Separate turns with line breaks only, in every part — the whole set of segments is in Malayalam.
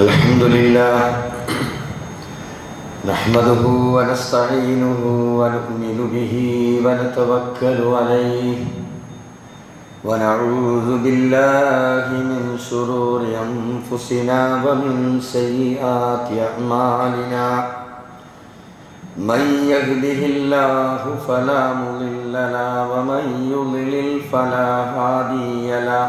الحمد لله نحمده ونستعينه ونؤمن به ونتوكل عليه ونعوذ بالله من شرور أنفسنا ومن سيئات أعمالنا من يهده الله فلا مضل له ومن يضلل فلا هادي له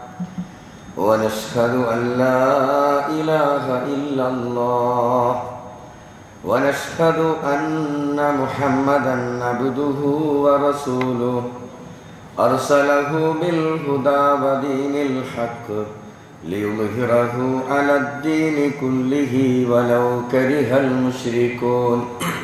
ونشهد أن لا إله إلا الله ونشهد أن محمدا عبده ورسوله أرسله بالهدى ودين الحق ليظهره على الدين كله ولو كره المشركون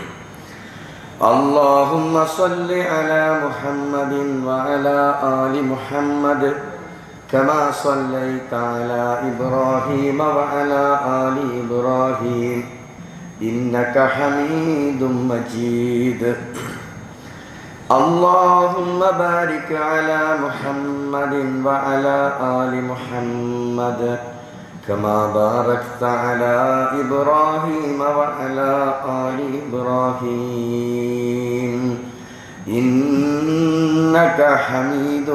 اللهم صل على محمد وعلى آل محمد كما صليت على إبراهيم وعلى آل إبراهيم إنك حميد مجيد اللهم بارك على محمد وعلى آل محمد كما باركت على إبراهيم وعلى آل إبراهيم إنك حميد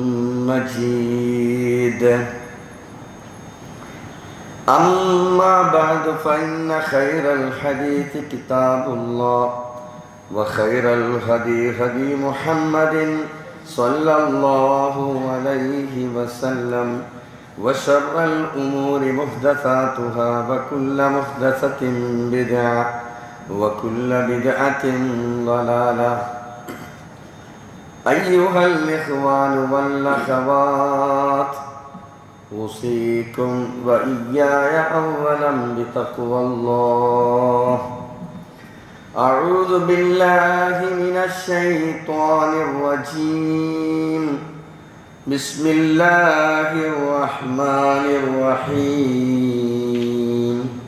مجيد أما بعد فإن خير الحديث كتاب الله وخير الهدي هدي محمد صلى الله عليه وسلم وشر الأمور محدثاتها وكل محدثة بدعة وكل بدعة ضلالة أيها الإخوان والأخوات أوصيكم وإياي أولا بتقوى الله أعوذ بالله من الشيطان الرجيم بسم الله الرحمن الرحيم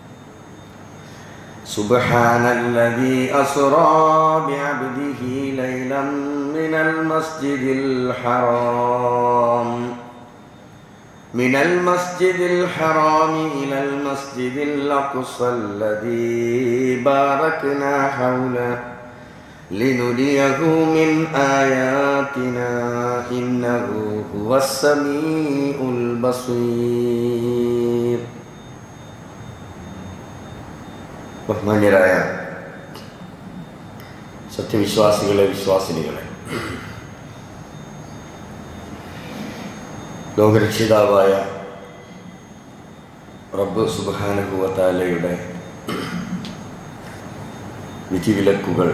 سبحان الذي أسرى بعبده ليلا من المسجد الحرام من المسجد الحرام إلى المسجد الأقصى الذي باركنا حوله لنريه من آياتنا إنه هو السميع البصير ബഹുമാന്യരായ സത്യവിശ്വാസികളെ വിശ്വാസിനികളെ ലോകരക്ഷിതാവായ റബ്ബ് സുബാനുഭവത്താലയുടെ വിധിവിലക്കുകൾ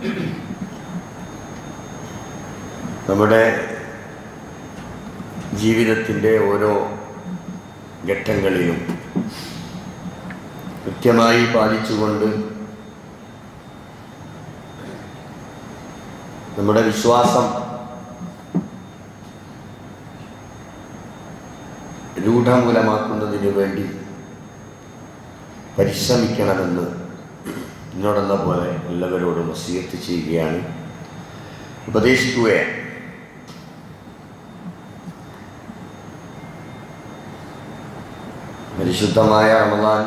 നമ്മുടെ ജീവിതത്തിൻ്റെ ഓരോ ഘട്ടങ്ങളിലും കൃത്യമായി പാലിച്ചുകൊണ്ട് നമ്മുടെ വിശ്വാസം രൂഢമൂലമാക്കുന്നതിന് വേണ്ടി പരിശ്രമിക്കണമെന്ന് എന്നോടെന്ന പോലെ എല്ലാവരോടും വസീയത്ത് ചെയ്യുകയാണ് ഉപദേശിക്കുകയാണ് പരിശുദ്ധമായ റമദാൻ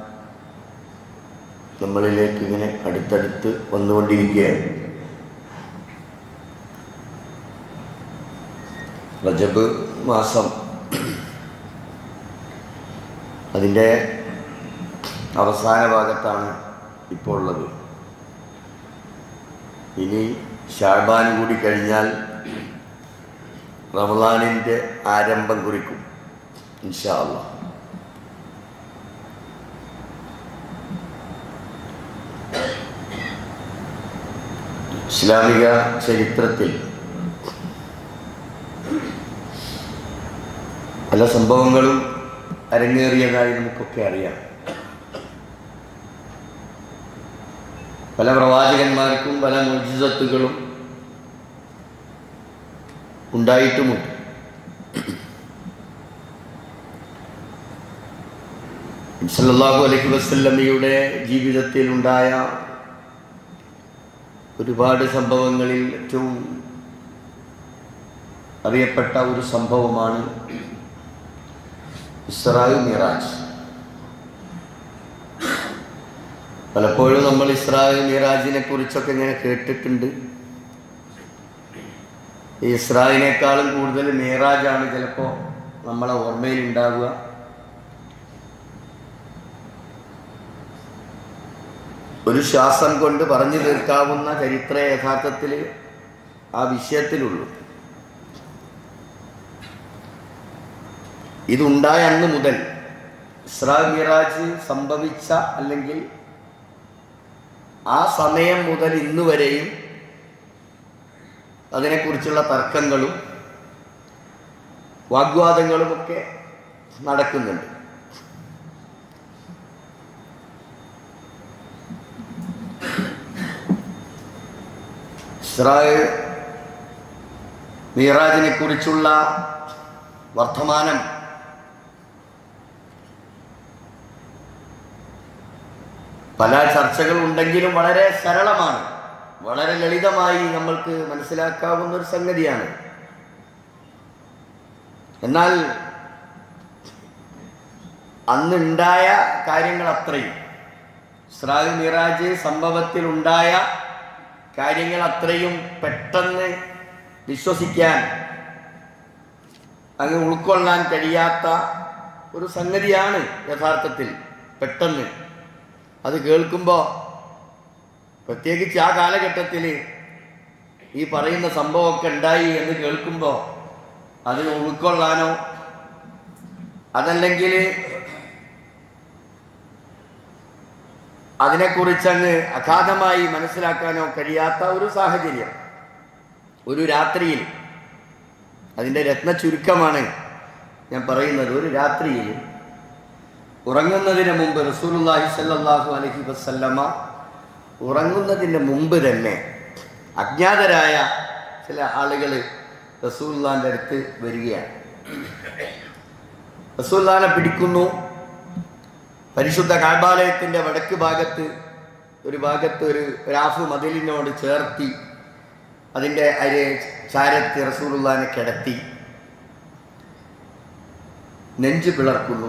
നമ്മളിലേക്ക് ഇങ്ങനെ അടുത്തടുത്ത് വന്നുകൊണ്ടിരിക്കുകയാണ് റജബ് മാസം അതിൻ്റെ അവസാന ഭാഗത്താണ് ഇപ്പോൾ ഉള്ളത് ഇനി ഷാബാൻ കൂടി കഴിഞ്ഞാൽ റമദാനിൻ്റെ ആരംഭം കുറിക്കും ഇൻഷാ അള്ളാ ഇസ്ലാമിക ചരിത്രത്തിൽ പല സംഭവങ്ങളും അരങ്ങേറിയതായി നമുക്കൊക്കെ അറിയാം പല പ്രവാചകന്മാർക്കും പല മോചിതത്തുകളും ഉണ്ടായിട്ടുമുണ്ട് സല്ലല്ലാഹു അലൈഹി വസല്ലമയുടെ ജീവിതത്തിൽ ഉണ്ടായ ഒരുപാട് സംഭവങ്ങളിൽ ഏറ്റവും അറിയപ്പെട്ട ഒരു സംഭവമാണ് ഇസ്രായേൽ മിറാജ് പലപ്പോഴും നമ്മൾ ഇസ്രായേൽ മിറാജിനെ കുറിച്ചൊക്കെ ഇങ്ങനെ കേട്ടിട്ടുണ്ട് ഈ ഇസ്രായേലിനേക്കാളും കൂടുതൽ മിറാജാണ് ചിലപ്പോൾ നമ്മളെ ഓർമ്മയിൽ ഉണ്ടാവുക ഒരു ശ്വാസം കൊണ്ട് പറഞ്ഞു തീർക്കാവുന്ന ചരിത്ര യഥാർത്ഥത്തിൽ ആ വിഷയത്തിലുള്ളൂ ഇതുണ്ടായ അന്ന് മുതൽ ഇസ്രാ മിറാജ് സംഭവിച്ച അല്ലെങ്കിൽ ആ സമയം മുതൽ ഇന്ന് വരെയും അതിനെക്കുറിച്ചുള്ള തർക്കങ്ങളും വാഗ്വാദങ്ങളുമൊക്കെ നടക്കുന്നുണ്ട് ഇസ്രായേൽ മീറാജിനെ കുറിച്ചുള്ള വർത്തമാനം പല ചർച്ചകൾ ഉണ്ടെങ്കിലും വളരെ സരളമാണ് വളരെ ലളിതമായി നമ്മൾക്ക് മനസ്സിലാക്കാവുന്ന ഒരു സംഗതിയാണ് എന്നാൽ അന്നുണ്ടായ കാര്യങ്ങൾ അത്രയും ഇസ്രായേൽ മിറാജ് സംഭവത്തിൽ ഉണ്ടായ കാര്യങ്ങൾ അത്രയും പെട്ടെന്ന് വിശ്വസിക്കാൻ അങ്ങ് ഉൾക്കൊള്ളാൻ കഴിയാത്ത ഒരു സംഗതിയാണ് യഥാർത്ഥത്തിൽ പെട്ടെന്ന് അത് കേൾക്കുമ്പോൾ പ്രത്യേകിച്ച് ആ കാലഘട്ടത്തിൽ ഈ പറയുന്ന സംഭവമൊക്കെ ഉണ്ടായി എന്ന് കേൾക്കുമ്പോൾ അതിന് ഉൾക്കൊള്ളാനോ അതല്ലെങ്കിൽ അതിനെക്കുറിച്ചങ്ങ് അഗാധമായി മനസ്സിലാക്കാനോ കഴിയാത്ത ഒരു സാഹചര്യം ഒരു രാത്രിയിൽ അതിൻ്റെ രത്ന ചുരുക്കമാണ് ഞാൻ പറയുന്നത് ഒരു രാത്രിയിൽ ഉറങ്ങുന്നതിന് മുമ്പ് റസൂലുള്ളാഹി സ്വല്ലല്ലാഹു അലൈഹി വസല്ലമ ഉറങ്ങുന്നതിന് മുമ്പ് തന്നെ അജ്ഞാതരായ ചില ആളുകൾ റസൂല്ലാൻ്റെ അടുത്ത് വരികയാണ് റസൂല്ലാനെ പിടിക്കുന്നു പരിശുദ്ധ കാഴ്ബാലയത്തിൻ്റെ വടക്ക് ഭാഗത്ത് ഒരു ഭാഗത്ത് ഒരു രാഫ് മതിലിനോട് ചേർത്തി അതിൻ്റെ അരെ ചാരത്ത് റസൂലുള്ളാനെ കിടത്തി നെഞ്ച് പിളർക്കുന്നു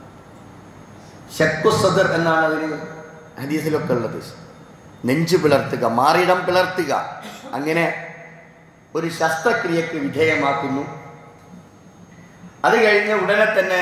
ഷക്കുസദർ എന്നാണ് അതിന് ഹദീസിലൊക്കെ ഉള്ളത് നെഞ്ച് പിളർത്തുക മാറിടം പിളർത്തുക അങ്ങനെ ഒരു ശസ്ത്രക്രിയക്ക് വിധേയമാക്കുന്നു അത് കഴിഞ്ഞ് ഉടനെ തന്നെ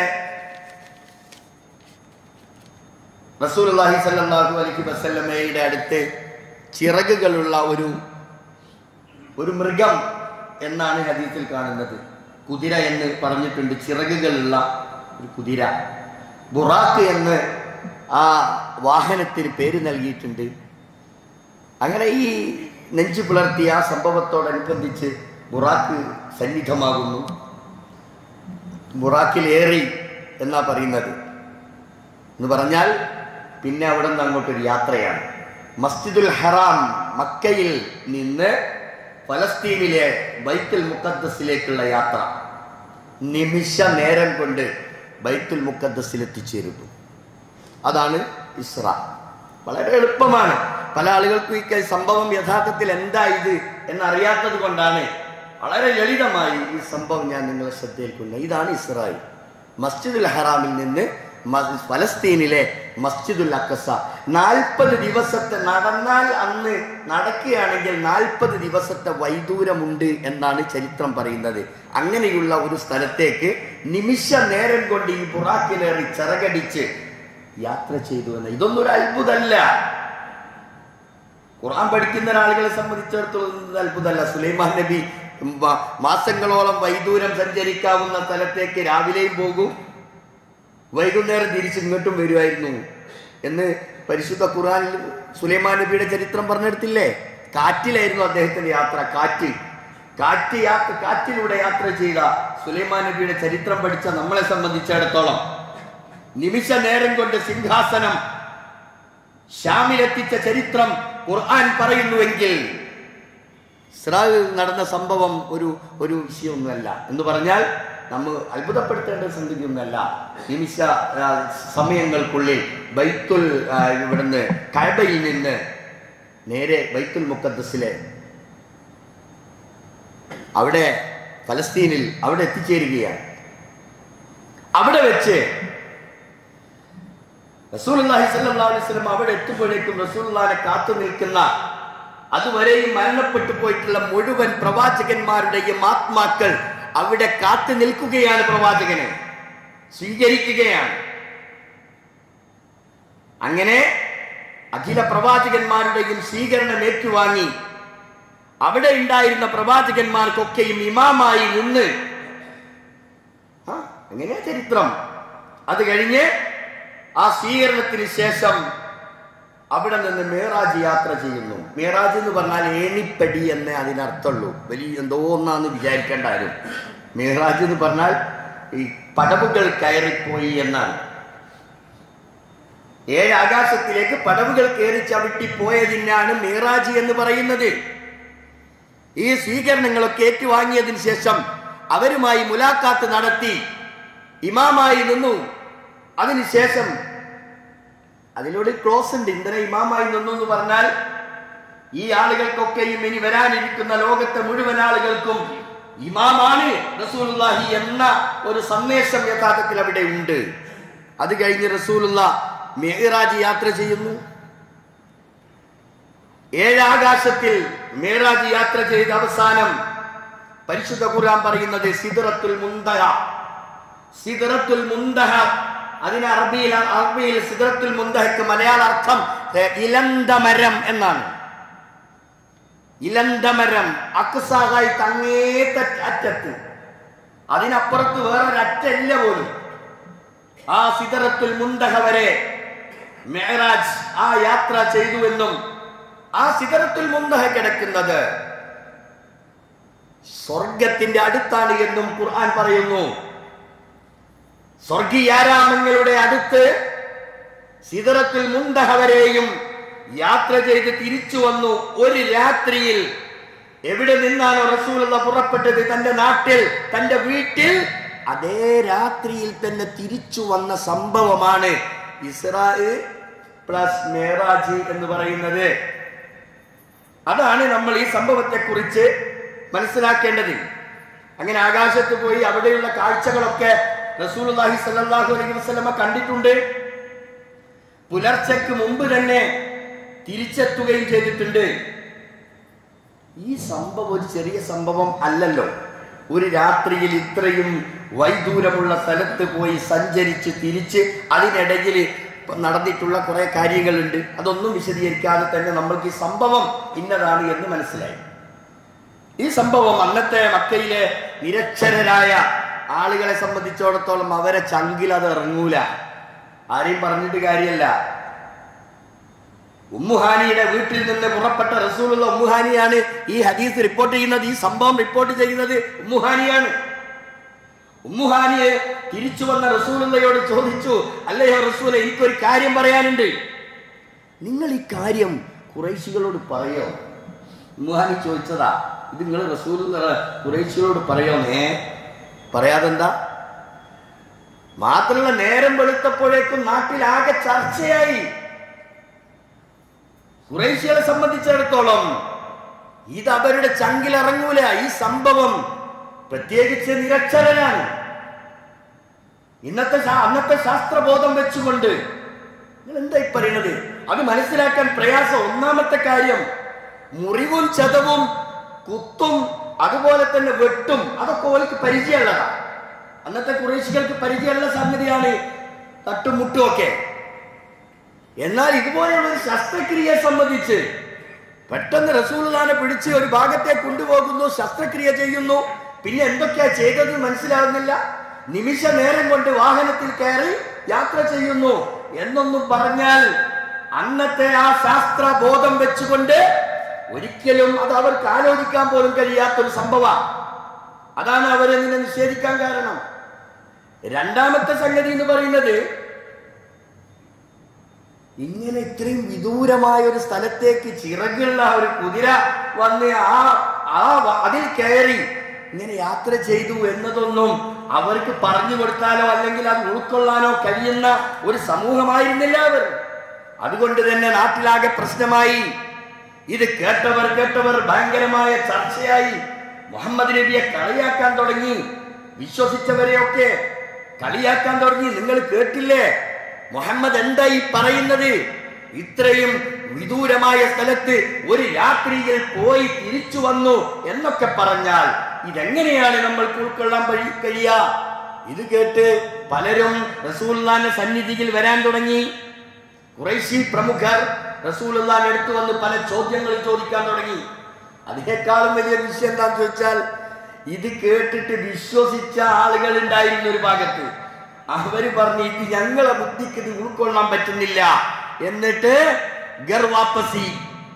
റസൂലുള്ളാഹി സ്വല്ലല്ലാഹു അലൈഹി വസല്ലമയുടെ അടുത്ത് ചിറകുകളുള്ള ഒരു ഒരു മൃഗം എന്നാണ് ഹദീസിൽ കാണുന്നത് കുതിര എന്ന് പറഞ്ഞിട്ടുണ്ട് ചിറകുകളുള്ള ഒരു കുതിര ബുറാക്ക് എന്ന് ആ വാഹനത്തിന് പേര് നൽകിയിട്ടുണ്ട് അങ്ങനെ ഈ നെഞ്ചു പിളർത്തിയ ആ സംഭവത്തോടനുബന്ധിച്ച് ബുറാക്ക് സന്നിധമാകുന്നു ബുറാക്കിലേറി എന്നാ പറയുന്നത് എന്ന് പറഞ്ഞാൽ പിന്നെ അവിടെ നിന്ന് അങ്ങോട്ടൊരു യാത്രയാണ് മസ്ജിദുൽ ഹറാം മക്കയിൽ നിന്ന് ഫലസ്തീനിലെ ബൈത്തുൽ മുക്കദ്ദസിലേക്കുള്ള യാത്ര നിമിഷ നേരം കൊണ്ട് ബൈത്തുൽ മുക്കദ്ദസിൽ എത്തിച്ചേരുന്നു അതാണ് ഇസ്ര വളരെ എളുപ്പമാണ് പല ആളുകൾക്കും ഈ സംഭവം യഥാർത്ഥത്തിൽ എന്താ ഇത് എന്നറിയാത്തത് കൊണ്ടാണ് വളരെ ലളിതമായി ഈ സംഭവം ഞാൻ നിങ്ങളെ ശ്രദ്ധയിൽ കൊണ്ടു ഇതാണ് ഇസ്രായേൽ മസ്ജിദുൽ ഹറാമിൽ നിന്ന് മ- ഫലസ്തീനിലെ മസ്ജിദുൽ അക്കസ നാൽപ്പത് ദിവസത്തെ നടന്നാൽ അന്ന് നടക്കുകയാണെങ്കിൽ നാൽപ്പത് ദിവസത്തെ വൈദൂരമുണ്ട് എന്നാണ് ചരിത്രം പറയുന്നത് അങ്ങനെയുള്ള ഒരു സ്ഥലത്തേക്ക് നിമിഷ നേരം കൊണ്ട് ഈ ബുറാക്കിലേറി ചിറകടിച്ച് യാത്ര ചെയ്തു എന്ന് ഇതൊന്നും ഒരു അത്ഭുതമല്ല ഖുർആൻ പഠിക്കുന്ന ആളുകളെ സംബന്ധിച്ചിടത്തോളം ഇത് അത്ഭുതമല്ല സുലൈമാൻ നബി മ- മാസങ്ങളോളം വൈദൂരം സഞ്ചരിക്കാവുന്ന സ്ഥലത്തേക്ക് രാവിലെയും പോകും വൈകുന്നേരം തിരിച്ച് ഇങ്ങോട്ടും വരുമായിരുന്നു എന്ന് പരിശുദ്ധ ഖുർആനിൽ സുലൈമാൻ നബിയുടെ ചരിത്രം പറഞ്ഞെടുത്തില്ലേ കാറ്റിലായിരുന്നു അദ്ദേഹത്തിന്റെ യാത്ര കാറ്റ് കാറ്റ് യാത്ര കാറ്റിലൂടെ യാത്ര ചെയ്ത സുലൈമാൻ നബിയുടെ ചരിത്രം പഠിച്ച നമ്മളെ സംബന്ധിച്ചിടത്തോളം നിമിഷ നേരം കൊണ്ട് സിംഹാസനം ഷാമിലെത്തിച്ച ചരിത്രം ഖുർആൻ പറയുന്നുവെങ്കിൽ ഇസ്രായേൽ നടന്ന സംഭവം ഒരു ഒരു വിഷയമൊന്നുമല്ല എന്ന് പറഞ്ഞാൽ നമ്മൾ അത്ഭുതപ്പെടുത്തേണ്ട സംഗതിയൊന്നുമല്ല നിമിഷ ആ, സമയങ്ങൾക്കുള്ളിൽ ബൈത്തുൽ ആ, ഇവിടുന്ന് കഴബയിൽ നിന്ന് നേരെ ബൈത്തുൽ മുക്കദ്സിലെ അവിടെ ഫലസ്തീനിൽ അവിടെ എത്തിച്ചേരുകയാണ് അവിടെ വെച്ച് റസൂലുള്ളാഹി സ്വല്ലല്ലാഹു അലൈഹി വസല്ലം അവിടെ എത്തുമ്പോഴേക്കും റസൂലുള്ളാഹിനെ കാത്തു നിൽക്കുന്ന അതുവരെയും മരണപ്പെട്ടു പോയിട്ടുള്ള മുഴുവൻ പ്രവാചകന്മാരുടെയും ആത്മാക്കൾ അവിടെ കാത്തു നിൽക്കുകയാണ് പ്രവാചകനെ സ്വീകരിക്കുകയാണ് അങ്ങനെ അഖില പ്രവാചകന്മാരുടെയും സ്വീകരണം ഏറ്റുവാങ്ങി അവിടെ ഉണ്ടായിരുന്ന പ്രവാചകന്മാർക്കൊക്കെയും ഇമാമായി നിന്ന് ആ, അങ്ങനെയാ ചരിത്രം അത് കഴിഞ്ഞ് ആ സ്വീകരണത്തിന് ശേഷം അവിടെ നിന്ന് മേറാജ് യാത്ര ചെയ്യുന്നു മേറാജ് എന്ന് പറഞ്ഞാൽ ഏണിപ്പടി എന്നേ അതിനർത്ഥമുള്ളൂ വലിയ എന്തോ ഒന്നാന്ന് വിചാരിക്കേണ്ട ആരും മേറാജ് എന്ന് പറഞ്ഞാൽ ഈ പടവുകൾ കയറിപ്പോയി എന്നാണ് ഏഴ് ആകാശത്തിലേക്ക് പടവുകൾ കയറി ചവിട്ടി പോയതിനാണ് മേറാജ് എന്ന് പറയുന്നത് ഈ സ്വീകരണങ്ങളൊക്കെ ഏറ്റുവാങ്ങിയതിനു ശേഷം അവരുമായി മുലാഖാത്ത് നടത്തി ഇമാമായി നിന്നു അതിനുശേഷം അതിലൂടെ ക്ലോസ് ഉണ്ട് ഇന്ധന ഇമാമായി നിന്നു എന്ന് പറഞ്ഞാൽ ഈ ആളുകൾക്കൊക്കെയും ഇനി വരാനിരിക്കുന്ന ലോകത്തെ മുഴുവൻ ആളുകൾക്കും ഇമാമാണ് റസൂലുള്ളാഹി എന്ന ഒരു സന്ദേശം യഥാർത്ഥത്തിൽ അവിടെ ഉണ്ട് അത് കഴിഞ്ഞ് റസൂലുള്ള മേറാജ് യാത്ര ചെയ്യുന്നു ഏഴാകാശത്തിൽ മേറാജ് യാത്ര ചെയ്ത അവസാനം പരിശുദ്ധ ഖുർആൻ പറയുന്നത് സിദറത്തുൽ മുന്തഹ സിദറത്തുൽ മുന്തഹ അതിന് അറബിയിൽ അറബിയിൽ സിദറത്തുൽ മുന്തഹക്ക് മലയാള അർത്ഥം ഏ, ഇലന്തമരം എന്നാണ് ഇലന്തമരം അക്സാഹായി തങ്ങേത്ത അറ്റത്ത് അതിനപ്പുറത്ത് വേറൊരു അറ്റല്ല പോലും ആ സിദറത്തുൽ മുന്തഹ വരെ മെഹറാജ് ആ യാത്ര ചെയ്തുവെന്നും ആ സിദറത്തുൽ മുന്തഹ കിടക്കുന്നത് സ്വർഗത്തിന്റെ അടുത്താണ് എന്നും ഖുർആൻ പറയുന്നു സ്വർഗീയാരാമങ്ങളുടെ അടുത്ത് സിദറത്തുൽ മുന്തഹ വരെയും യാത്ര ചെയ്ത് തിരിച്ചു വന്നു ഒരു രാത്രിയിൽ എവിടെ നിന്നാണോ റസൂലുള്ള പുറപ്പെട്ടത് തന്റെ നാട്ടിൽ തന്റെ വീട്ടിൽ അതേ രാത്രിയിൽ തന്നെ തിരിച്ചു വന്ന സംഭവമാണ് ഇസ്രാ പ്ലസ് മേറാജ് എന്ന് പറയുന്നത് അതാണ് നമ്മൾ ഈ സംഭവത്തെ കുറിച്ച് മനസ്സിലാക്കേണ്ടത് അങ്ങനെ ആകാശത്ത് പോയി അവിടെയുള്ള കാഴ്ചകളൊക്കെ റസൂലുള്ളാഹി സ്വല്ലല്ലാഹു അലൈഹി വസല്ലമ കണ്ടിട്ടുണ്ട് പുലർച്ചയ്ക്ക് മുമ്പ് തന്നെ തിരിച്ചെത്തുകയും ചെയ്തിട്ടുണ്ട് ഈ സംഭവം ഒരു ചെറിയ സംഭവം അല്ലല്ലോ ഒരു രാത്രിയിൽ ഇത്രയും വൈദൂരമുള്ള സ്ഥലത്ത് പോയി സഞ്ചരിച്ച് തിരിച്ച് അതിനിടയിൽ നടന്നിട്ടുള്ള കുറെ കാര്യങ്ങളുണ്ട് അതൊന്നും വിശദീകരിക്കാതെ തന്നെ നമ്മൾക്ക് ഈ സംഭവം ഇന്നതാണ് എന്ന് മനസ്സിലായി ഈ സംഭവം അന്നത്തെ മക്കയിലെ നിരക്ഷരരായ ആളുകളെ സംബന്ധിച്ചിടത്തോളം അവരെ ചങ്കിൽ അത് ഇറങ്ങൂല ആരെയും പറഞ്ഞിട്ട് കാര്യമല്ല ഉമ്മുഹാനിയുടെ വീട്ടിൽ നിന്ന് പുറപ്പെട്ട റസൂലുള്ള ഉമ്മുഹാനിയാണ് ഈ ഹദീസ് റിപ്പോർട്ട് ചെയ്യുന്നത് ഈ സംഭവം റിപ്പോർട്ട് ചെയ്യുന്നത് ഉമ്മുഹാനിയാണ് ഉമ്മുഹാനിയെ തിരിച്ചു വന്ന റസൂലുള്ളയോട് ചോദിച്ചു അല്ലയോ റസൂല എനിക്കൊരു കാര്യം പറയാനുണ്ട് നിങ്ങൾ ഈ കാര്യം കുറേശികളോട് പറയോ ഉമ്മുഹാനി ചോദിച്ചതാ ഇത് നിങ്ങൾ റസൂൽ കുറേശികളോട് പറയോന്നേ പറയാതെന്താ മാത്രമല്ല നേരം വെളുത്തപ്പോഴേക്കും നാട്ടിലാകെ ചർച്ചയായി കുറേശികളെ സംബന്ധിച്ചിടത്തോളം ഇത് അവരുടെ ചങ്കിലിറങ്ങൂല ഈ സംഭവം പ്രത്യേകിച്ച് നിരക്ഷരനാണ് ഇന്നത്തെ ശാ- അന്നത്തെ ശാസ്ത്രബോധം വെച്ചുകൊണ്ട് നിങ്ങൾ എന്താ ഈ പറയുന്നത് അത് മനസ്സിലാക്കാൻ പ്രയാസം ഒന്നാമത്തെ കാര്യം മുറിവും ചതവും കുത്തും അതുപോലെ തന്നെ വെട്ടും അതൊക്കെ ഓർക്ക് പരിചയമുള്ളതാ അന്നത്തെ കുറേശികൾക്ക് പരിചയമുള്ള സംഗതിയാണ് തട്ടും മുട്ടും ഒക്കെ എന്നാൽ ഇതുപോലെയുള്ള ഒരു ശസ്ത്രക്രിയയെ സംബന്ധിച്ച് പെട്ടെന്ന് റസൂലുള്ളാനെ പിടിച്ച് ഒരു ഭാഗത്തെ കൊണ്ടുപോകുന്നു ശസ്ത്രക്രിയ ചെയ്യുന്നു പിന്നെ എന്തൊക്കെയാ ചെയ്തത് മനസ്സിലാവുന്നില്ല നിമിഷ നേരം കൊണ്ട് വാഹനത്തിൽ കയറി യാത്ര ചെയ്യുന്നു എന്നൊന്നും പറഞ്ഞാൽ അന്നത്തെ ആ ശാസ്ത്ര ബോധം വെച്ചുകൊണ്ട് ഒരിക്കലും അത് അവർക്ക് ആലോചിക്കാൻ പോലും കഴിയാത്തൊരു സംഭവം അതാണ് അവരെ നിന്നെ നിഷേധിക്കാൻ കാരണം രണ്ടാമത്തെ സംഗതി എന്ന് പറയുന്നത് ഇങ്ങനെ ഇത്രയും വിദൂരമായ ഒരു സ്ഥലത്തേക്ക് ചിറകുള്ള ഒരു കുതിര വന്ന് ആ ആ വ- അതിൽ കയറി ഇങ്ങനെ യാത്ര ചെയ്തു എന്നതൊന്നും അവർക്ക് പറഞ്ഞു കൊടുത്താലോ അല്ലെങ്കിൽ അത് ഉൾക്കൊള്ളാനോ കഴിയുന്ന ഒരു സമൂഹമായിരുന്നില്ല അവർ അതുകൊണ്ട് തന്നെ നാട്ടിലാകെ പ്രശ്നമായി ഇത് കേട്ടവർ കേട്ടവർ ഭയങ്കരമായ ചർച്ചയായി മുഹമ്മദ് നബിയെ കളിയാക്കാൻ തുടങ്ങി വിശ്വസിച്ചവരെയൊക്കെ കളിയാക്കാൻ തുടങ്ങി നിങ്ങൾ കേട്ടില്ലേ മുഹമ്മദ് എന്താ ഈ പറയുന്നത് ഇത്രയും വിദൂരമായ സ്ഥലത്ത് ഒരു രാത്രിയിൽ പോയി തിരിച്ചു വന്നു എന്നൊക്കെ പറഞ്ഞാൽ ഇതെങ്ങനെയാണ് നമ്മൾക്ക് ഉൾക്കൊള്ളാൻ വഴി കഴിയുക ഇത് കേട്ട് പലരും റസൂൽദാന്റെ സന്നിധിയിൽ വരാൻ തുടങ്ങി കുറേശി പ്രമുഖർ റസൂലുള്ളാൻ എടുത്തു വന്ന് പല ചോദ്യങ്ങൾ ചോദിക്കാൻ തുടങ്ങി അതിനേക്കാളും വലിയ വിഷയം എന്താന്ന് ചോദിച്ചാൽ ഇത് കേട്ടിട്ട് വിശ്വസിച്ച ആളുകൾ ഉണ്ടായിരുന്ന ഒരു ഭാഗത്ത് അവര് പറഞ്ഞു ഇത് ഞങ്ങളെ ബുദ്ധിക്ക് ഇത് ഉൾക്കൊള്ളാൻ പറ്റുന്നില്ല എന്നിട്ട് ഗർവാപ്പസി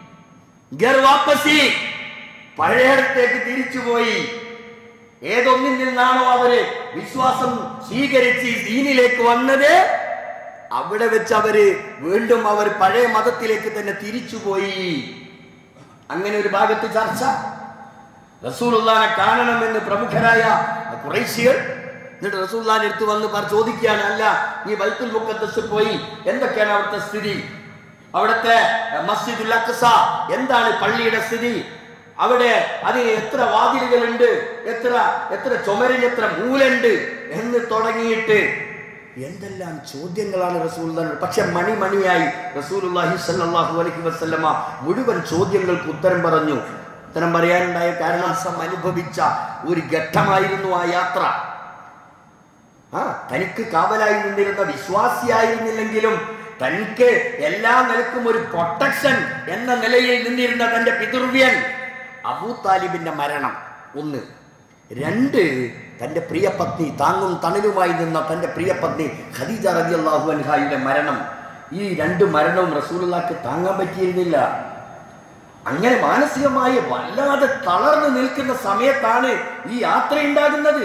ഗർവാപ്പസി പഴയടത്തേക്ക് തിരിച്ചുപോയി ഏതൊന്നിൽ നിന്നാണോ അവര് വിശ്വാസം സ്വീകരിച്ച് ഈ ദീനിലേക്ക് വന്നത് അവിടെ വെച്ച് അവര് വീണ്ടും അവർ പഴയ മതത്തിലേക്ക് തന്നെ തിരിച്ചുപോയി അങ്ങനെ ഒരു ഭാഗത്ത് ചർച്ച റസൂലുള്ളാനെ കാണണമെന്ന് പ്രമുഖരായ കുറേശ്യർ എന്നിട്ട് റസൂല്ലാൻ എടുത്തു വന്ന് പറ ചോദിക്കുകയാണ് അല്ല നീ ബൈത്തുൽ മുക്കദ്ദസ് പോയി എന്തൊക്കെയാണ് അവിടുത്തെ സ്ഥിതി അവിടുത്തെ മസ്ജിദുൽ അക്സ എന്താണ് പള്ളിയുടെ സ്ഥിതി അവിടെ അതിന് എത്ര വാതിലുകളുണ്ട് എത്ര എത്ര ചുമരിന് എത്ര മൂലുണ്ട് എന്ന് തുടങ്ങിയിട്ട് എന്തെല്ലാം ചോദ്യങ്ങളാണ് റസൂൽ പക്ഷെ മണിമണിയായി റസൂലുള്ളാഹി സ്വല്ലല്ലാഹു അലൈഹി വസല്ലമ മുഴുവൻ ചോദ്യങ്ങൾക്ക് ഉത്തരം പറഞ്ഞു ഉത്തരം പറയാനുണ്ടായ കാരണം സം അനുഭവിച്ച ഒരു ഘട്ടമായിരുന്നു ആ യാത്ര ആ തനിക്ക് കാവലായി നിന്നിരുന്ന വിശ്വാസിയായിരുന്നില്ലെങ്കിലും തനിക്ക് എല്ലാ നിലക്കും ഒരു പ്രൊട്ടക്ഷൻ എന്ന നിലയിൽ നിന്നിരുന്ന തന്റെ പിതൃവ്യൻ അബൂ താലിബിന്റെ മരണം ഒന്ന് രണ്ട് തന്റെ പ്രിയപത്നി താങ്ങും തണലുമായി നിന്ന തന്റെ പ്രിയപത്നി ഖദീജ റബി അള്ളാഹു അൻഹായുടെ മരണം ഈ രണ്ട് മരണവും റസൂലുള്ളാക്ക് താങ്ങാൻ പറ്റിയിരുന്നില്ല അങ്ങനെ മാനസികമായി വല്ലാതെ തളർന്നു നിൽക്കുന്ന സമയത്താണ് ഈ യാത്ര ഉണ്ടാകുന്നത്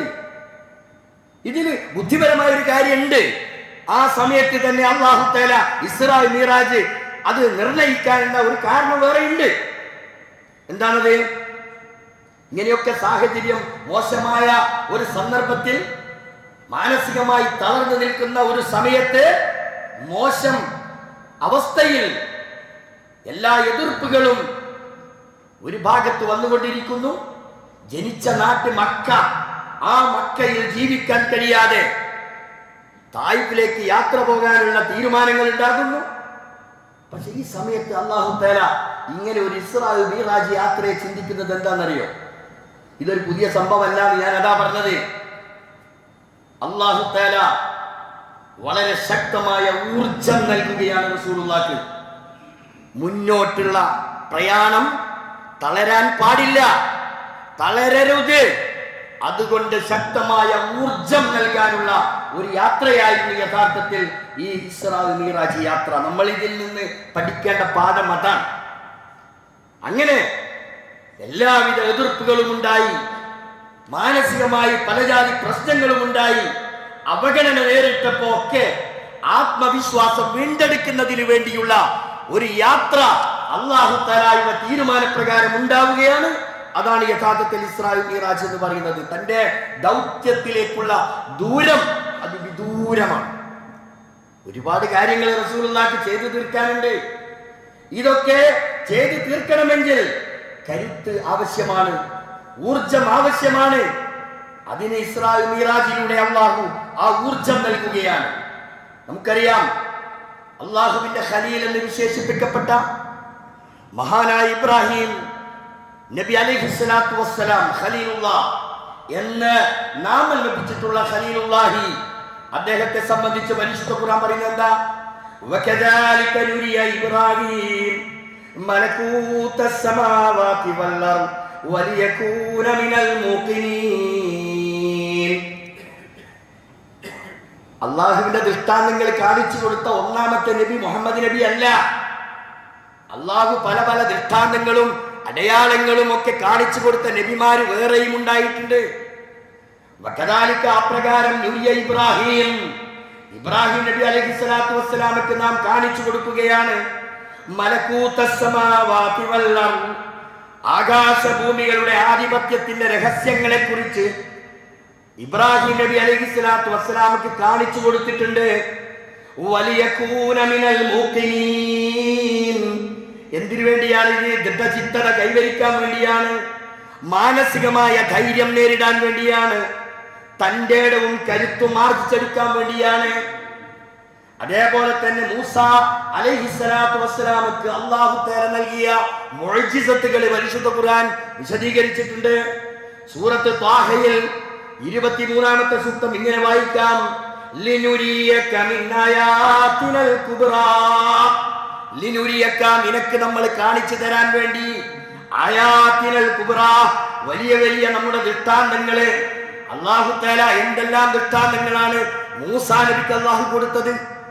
ഇതിൽ ബുദ്ധിപരമായ ഒരു കാര്യമുണ്ട് ആ സമയത്ത് തന്നെ അള്ളാഹു തേല ഇസ്രാ മീറാജ് അത് നിർണയിക്കാനുള്ള ഒരു കാരണം വേറെയുണ്ട് എന്താണത് ഇങ്ങനെയൊക്കെ സാഹചര്യം മോശമായ ഒരു സന്ദർഭത്തിൽ മാനസികമായി തളർന്നു നിൽക്കുന്ന ഒരു സമയത്ത് മോശം അവസ്ഥയിൽ എല്ലാ എതിർപ്പുകളും ഒരു ഭാഗത്ത് വന്നുകൊണ്ടിരിക്കുന്നു ജനിച്ച നാട്ട് മക്ക ആ മക്കയിൽ ജീവിക്കാൻ കഴിയാതെ തായ്പിലേക്ക് യാത്ര പോകാനുള്ള തീരുമാനങ്ങൾ ഉണ്ടാകുന്നു പക്ഷെ ഈ സമയത്ത് അള്ളാഹു തേല ഇങ്ങനെ ഒരു ഇസ്രായേൽ മീറാജ് യാത്രയെ ചിന്തിക്കുന്നത് എന്താണെന്നറിയോ ഇതൊരു പുതിയ സംഭവമല്ല എന്ന് ഞാൻ അതാ പറഞ്ഞത് അള്ളാഹു തേല വളരെ ശക്തമായ ഊർജം നൽകുകയാണ് റസൂലുള്ളാക്ക് മുന്നോട്ടുള്ള പ്രയാണം തളരാൻ പാടില്ല തളരരുത് അതുകൊണ്ട് ശക്തമായ ഊർജം നൽകാനുള്ള ഒരു യാത്രയായിരുന്നു യഥാർത്ഥത്തിൽ ഈ ഇസ്രാ മീറാജ് യാത്ര നമ്മൾ ഇതിൽ നിന്ന് പഠിക്കേണ്ട പാഠം അതാണ് അങ്ങനെ എല്ലാവിധ എതിർപ്പുകളും ഉണ്ടായി മാനസികമായി പലജാതി പ്രശ്നങ്ങളും ഉണ്ടായി അവഗണന നേരിട്ടപ്പോ ഒക്കെ ആത്മവിശ്വാസം വീണ്ടെടുക്കുന്നതിന് വേണ്ടിയുള്ള ഒരു യാത്ര അള്ളാഹു തലായുടെ തീരുമാനപ്രകാരം ഉണ്ടാവുകയാണ് അതാണ് യഥാർത്ഥത്തിൽ ഇസ്രായേൽ മീറാജ് എന്ന് പറയുന്നത് തന്റെ ദൗത്യത്തിലേക്കുള്ള ദൂരം അത് വിദൂരമാണ് ഒരുപാട് കാര്യങ്ങൾ റസൂലുള്ളാക്ക് ചെയ്തു തീർക്കാനുണ്ട് ഇതൊക്കെ ചെയ്തു തീർക്കണമെങ്കിൽ കരുത്ത് ആവശ്യമാണ് ഊർജം ആവശ്യമാണ് അതിന് ഇസ്രായേൽ മീറാജിലൂടെ അള്ളാഹു ആ ഊർജം നൽകുകയാണ് നമുക്കറിയാം അള്ളാഹുവിന്റെ ഖലീൽ എന്ന് വിശേഷിപ്പിക്കപ്പെട്ട മഹാനായ ഇബ്രാഹിം നബി അലൈഹി സ്വലാത്തു വസ്സലാം ഖലീലുള്ള എന്ന് നാമം ലഭിച്ചിട്ടുള്ള ഖലീലുള്ളാഹി അദ്ദേഹത്തെ സംബന്ധിച്ച് പരിശുദ്ധ ഖുർആൻ പറയുന്നത് എന്താ وكذلك نري إبراهيم ملكوت السماوات والأرض وليكون من الموقنين അള്ളാഹുവിന്റെ ദൃഷ്ടാന്തങ്ങൾ കാണിച്ചു കൊടുത്ത ഒന്നാമത്തെ നബി മുഹമ്മദ് നബി അല്ല അള്ളാഹു പല പല ദൃഷ്ടാന്തങ്ങളും അടയാളങ്ങളും ഒക്കെ കാണിച്ചു കൊടുത്ത നബിമാര് വേറെയും ഉണ്ടായിട്ടുണ്ട് വക്കതാലിക്ക് അപ്രകാരം നൂരിയ ഇബ്രാഹിം ഇബ്രാഹിം നബി അലൈഹി സ്വലാത്തു വസ്സലാമക്ക് നാം കാണിച്ചു കൊടുക്കുകയാണ് മലക്കൂത്തസമാവാതി വല്ലം ആകാശഭൂമികളുടെ ആധിപത്യത്തിന്റെ രഹസ്യങ്ങളെ കുറിച്ച് ഇബ്രാഹിം നബി അലൈഹി സ്വലാത്തു വസ്സലാമക്ക് കാണിച്ചു കൊടുത്തിട്ടുണ്ട് വലിയ കൂനമിനൽ മൂക്കിനീൻ എന്തിനു വേണ്ടിയാണ് ഇത് ദൃഢചിത്തത കൈവരിക്കാൻ വേണ്ടിയാണ് മാനസികമായ ധൈര്യം നേരിടാൻ വേണ്ടിയാണ് തന്റെ ഇടവും കരുത്തും ആർജിച്ചെടുക്കാൻ വേണ്ടിയാണ് അതേപോലെ തന്നെ മൂസ അലൈഹിസ്സലാത്തു വസ്സലാമക്ക് അള്ളാഹു തേര നൽകിയ മുഴജിസത്തുകൾ പരിശുദ്ധ ഖുർആൻ വിശദീകരിച്ചിട്ടുണ്ട് സൂറത്ത് ത്വാഹയിൽ ഇരുപത്തിമൂന്നാമത്തെ സൂക്തം ഇങ്ങനെ വായിക്കാം ലിനുരിയക മിൻ ആയാതിനൽ കുബ്റാ ലിനുരിയക്ക നിനക്ക് നമ്മൾ കാണിച്ചു തരാൻ വേണ്ടി ആയാത്തിനൽ കുബ്ര വലിയ വലിയ നമ്മുടെ ദൃഷ്ടാന്തങ്ങള് അള്ളാഹു തേല എന്തെല്ലാം ദൃഷ്ടാന്തങ്ങളാണ് മൂസാ നബിക്ക് അള്ളാഹു കൊടുത്തത്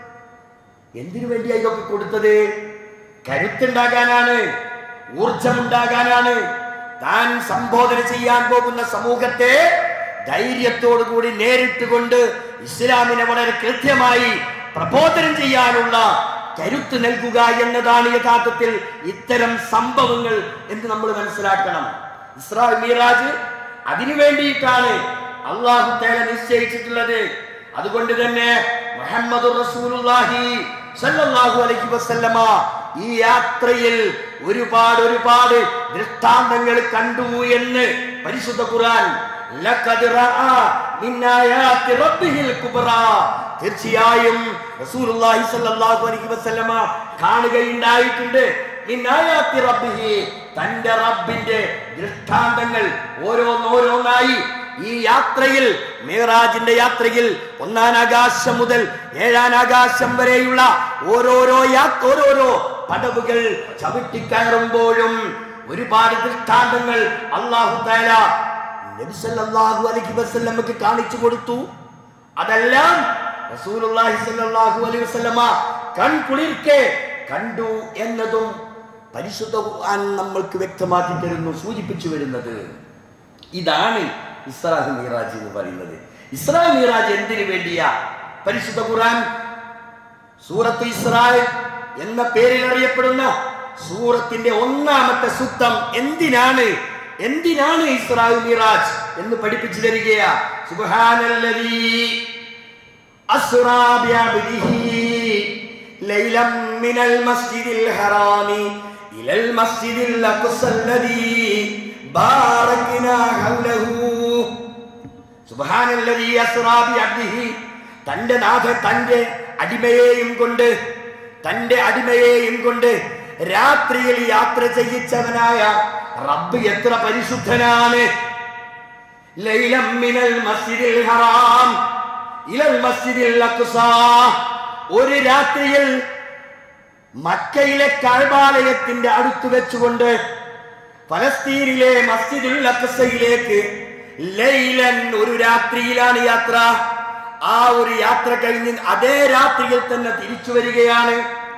എന്തിനു വേണ്ടിയാ ഇതൊക്കെ കൊടുത്തത് കരുത്തുണ്ടാകാനാണ് ഊർജമുണ്ടാകാനാണ് താൻ സംബോധന ചെയ്യാൻ പോകുന്ന സമൂഹത്തെ ധൈര്യത്തോടു കൂടി നേരിട്ട് കൊണ്ട് ഇസ്ലാമിനെ വളരെ കൃത്യമായി പ്രബോധനം ചെയ്യാനുള്ള കരുത്ത് നൽകുക എന്നതാണ് യഥാർത്ഥത്തിൽ ഇത്തരം സംഭവങ്ങൾ എന്ന് നമ്മൾ മനസ്സിലാക്കണം ഇസ്രാ മീറാജ് അതിനു വേണ്ടിയിട്ടാണ് അള്ളാഹു തേല നിശ്ചയിച്ചിട്ടുള്ളത് അതുകൊണ്ട് തന്നെ മുഹമ്മദ് റസൂലുള്ളാഹി സല്ലല്ലാഹു അലൈഹി വസല്ലമ ഈ യാത്രയിൽ ഒരുപാട് ഒരുപാട് ദൃഷ്ടാന്തങ്ങൾ കണ്ടു എന്ന് പരിശുദ്ധ ഖുർആൻ ലഖദ് റഅ മിൻ ആയാതി റബ്ബിഹിൽ കുബ്റാ തീർച്ചയായും റസൂലുള്ളാഹി സ്വല്ലല്ലാഹു അലൈഹി വസല്ലമ കാണുകയുണ്ടായിട്ടുണ്ട് മിൻ ആയാതി റബ്ബിഹി തന്റെ റബ്ബിന്റെ ദൃഷ്ടാന്തങ്ങൾ ഓരോന്നോരോന്നായി ഈ യാത്രയിൽ മേറാജിന്റെ യാത്രയിൽ ഒന്നാം ആകാശം മുതൽ ഏഴാം ആകാശം വരെയുള്ള ഓരോരോ യാത്ര ഓരോരോ പടവുകൾ ചവിട്ടിക്കയറുമ്പോഴും ഒരുപാട് ദൃഷ്ടാന്തങ്ങൾ അള്ളാഹു താല നബി സല്ലല്ലാഹു അലൈഹി വസല്ലമക്ക് കാണിച്ചു കൊടുത്തു അതെല്ലാം റസൂലുള്ളാഹി സ്വല്ലല്ലാഹു അലൈഹി വസല്ലമ കൺകുളിർക്കെ കണ്ടു എന്നതും പരിശുദ്ധ ഖുർആൻ നമ്മൾക്ക് വ്യക്തമാക്കി തരുന്നു സൂചിപ്പിച്ചു വരുന്നത് ഇതാണ് ഇസ്രാഹ് മീറാജ് എന്ന് പറയുന്നത് ഇസ്രാ മീറാജ് എന്തിനു വേണ്ടിയാ പരിശുദ്ധ ഖുർആൻ സൂറത്ത് ഇസ്രായേൽ എന്ന പേരിൽ അറിയപ്പെടുന്ന സൂറത്തിന്റെ ഒന്നാമത്തെ സുത്തം എന്തിനാണ് എന്തിനാണ് ഇസ്രാഹ് മിറാജ് എന്ന് പഠിപ്പിച്ചു തരികയാ സുബ്ഹാനല്ലദീ അസ്റാ ബിഅബ്ദിഹി ലൈലം മിനൽ മസ്ജിദിൽ ഹറാമി ഇലൽ മസ്ജിദിൽ അഖ്സല്ലദീ ബാറക്നാ ഹൗലഹു സുബ്ഹാനല്ലദീ അസ്റാ ബിഅബ്ദിഹി തന്റെ നാഥ തന്റെ അടിമയെയും കൊണ്ട് തന്റെ അടിമയെയും കൊണ്ട് രാത്രിയിൽ യാത്ര ചെയ്യിച്ചവനായ റബ്ബ് എത്ര പരിശുദ്ധനാണ് ലൈലം മിനൽ മസ്ജിദിൽ ഹറാം ഇലൽ മസ്ജിദിൽ അഖ്സാ ഒരു രാത്രിയിൽ മക്കയിലെ കഴബാലയത്തിന്റെ അടുത്ത് വെച്ചുകൊണ്ട് ഫലസ്തീനിലെ മസ്ജിദുൽ അഖ്സയിലേക്ക് ലൈലൻ ഒരു രാത്രിയിലാണ് യാത്ര ആ ഒരു യാത്ര കഴിഞ്ഞ് അതേ രാത്രിയിൽ തന്നെ തിരിച്ചു വരികയാണ്